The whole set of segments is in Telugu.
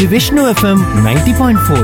Vishnu FM ninety point four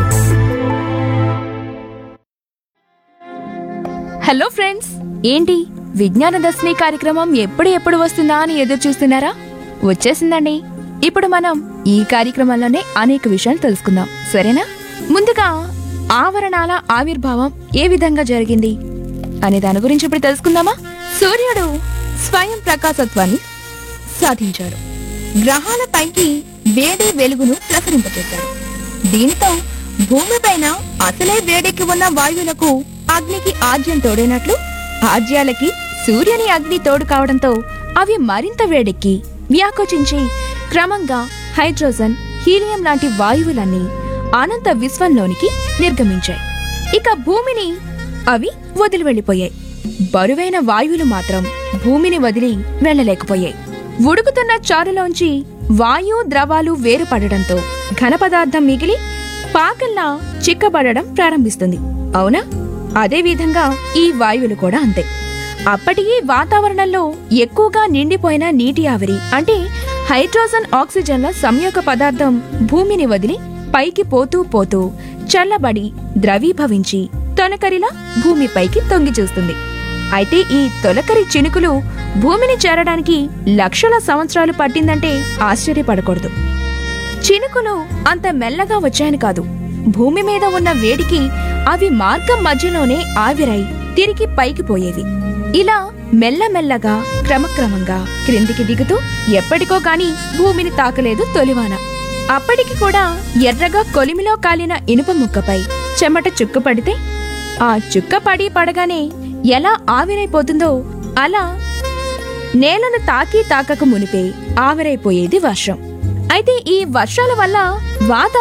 hello friends ఏంటి విజ్ఞాన దర్శిని కార్యక్రమం ఎప్పుడు ఎప్పుడు వస్తుందా అని ఎదురు చూస్తున్నారా వచ్చేసిందండి ఇప్పుడు మనం ఈ కార్యక్రమంలోనే అనేక విషయాలు తెలుసుకుందాం సరేనా ముందుగా ఆవరణాల ఆవిర్భావం ఏ విధంగా జరిగింది అనే దాని గురించి ఇప్పుడు తెలుసుకుందామా సూర్యుడు స్వయం ప్రకాశత్వాన్ని సాధించాడు గ్రహాల పైకి వేడి వెలుగును ప్రసరింపజేశాడు దీంతో భూమిపైన అసలే వేడికి ఉన్న వాయువులకు అగ్నికి ఆజ్యం తోడైనట్లు ఆజ్యాలకి సూర్యుని అగ్ని తోడు కావడంతో అవి మరింత వేడెక్కి వ్యాకోచించి క్రమంగా హైడ్రోజన్ హీలియం లాంటి వాయువులన్నీ అనంత విశ్వంలోనికి నిర్గమించాయి ఇక భూమిని అవి వదిలి వెళ్ళిపోయాయి బరువైన వాయువులు మాత్రం భూమిని వదిలి వెళ్ళలేకపోయాయి ఉడుకుతున్న చారులోంచి వాయు ద్రవాలు వేరుపడడంతో ఘన పదార్థం మిగిలి పాకల్లా చిక్కబడడం ప్రారంభిస్తుంది అవునా అదే విధంగా ఈ వాయువులు కూడా అంతే అప్పటికి వాతావరణంలో ఎక్కువగా నిండిపోయిన నీటి ఆవిరి అంటే హైడ్రోజన్ ఆక్సిజన్ల సంయోగ పదార్థం భూమిని వదిలి పైకి పోతూ పోతూ చల్లబడి ద్రవీభవించి తొనకరిలా భూమిపైకి తొంగి చూస్తుంది అయితే ఈ తొలకరి చినుకులు భూమిని చేరడానికి లక్షల సంవత్సరాలు పట్టిందంటే ఆశ్చర్యపడకూడదు చినుకులు అంత మెల్లగా వచ్చాయని కాదు భూమి మీద ఉన్న వేడికి అవి మార్గం మధ్యలోనే ఆవిరై తిరిగి పైకి పోయేవి ఇలా మెల్లమెల్లగా క్రమక్రమంగా క్రిందికి దిగుతూ ఎప్పటికో కాని భూమిని తాకలేదు తొలివాన అప్పటికి కూడా ఎర్రగా కొలిమిలో కాలిన ఇనుప ముక్కపై చెమట చుక్క పడితే ఆ చుక్క పడి పడగానే ఎలా ఆవిరైపోతుందో అలా నేలను తాకి తాకక మునిపే ఆవిరైపోయేది వర్షం అయితే ఈ వర్షాల వల్ల వాతావరణం